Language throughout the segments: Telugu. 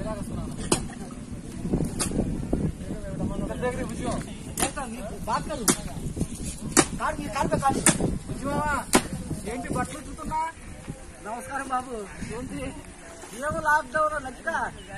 ఏంటి బట్టలు చుట్టున్నా నమస్కారం బాబు ఏంటి ఏమో లాక్డౌన్ నచ్చ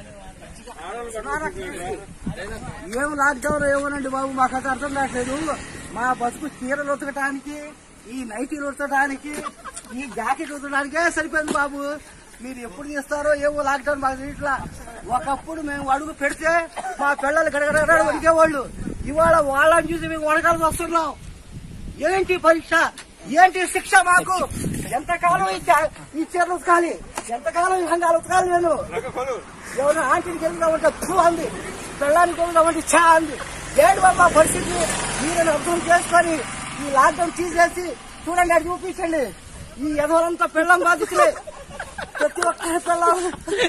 ఏం లాక్డౌన్ ఏమోనండి బాబు మాకు అది అర్థం కావట్లేదు మా బతుకు చీరలు ఉతకటానికి ఈ నైటీలు ఉతకటానికి ఈ జాకెట్ ఉతకడానికే సరిపోయింది బాబు మీరు ఎప్పుడు చేస్తారో ఏమో లాక్డౌన్ మాకు ఇట్లా ఒకప్పుడు మేము అడుగు పెడితే మా పిల్లలు గడగడ వణికేవాళ్ళు ఇవాళ వాళ్ళని చూసి మేము వణకాల్సి వస్తున్నాం ఏంటి పరీక్ష ఏంటి శిక్ష మాకు ఎంతకాలం ఈ చా- ఈ చీరలు ఉతకాలి ఎంతకాలం ఈ హంగాలు ఉతకాలి నేను ఎవరు ఆంటీకి వెళ్ళినామంటే ఫూ అంది పెళ్ళానికి వెళ్ళినామంటే చా అంది ఏంటి బాబా పరిస్థితి మీరు అర్థం చేసుకొని ఈ లాక్డౌన్ తీసేసి చూడండి అది చూపించండి ఈ ఎదవలంతా పెళ్ళం బాధితులే ప్రతి ఒక్కరి పెళ్ళం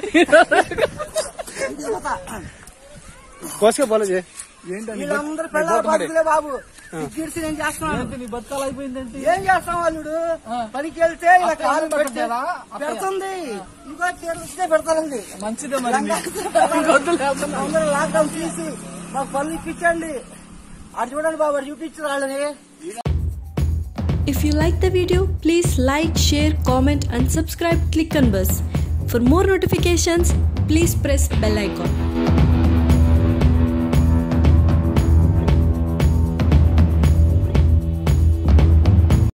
కోసుకే పోలే వీళ్ళందరూ పెళ్ళాలు బాధితులే బాబు గిడిసి నేను చేస్తున్నాను నీ బతకాలు అయిపోయిందేంటి ఏం చేస్తాం వాళ్ళు పనికి వెళ్తే ఇలా కాలు పెడితే పెడుతుంది ఇంకో చేస్తే పెడతానండి మంచిదే మరి అందరూ లాక్డౌన్ తీసి మాకు పనులు ఇప్పించండి అది చూడండి బాబు అది చూపించు వాళ్ళని If you like the video, please like, share, comment and subscribe click on bus. For more notifications, please press bell icon.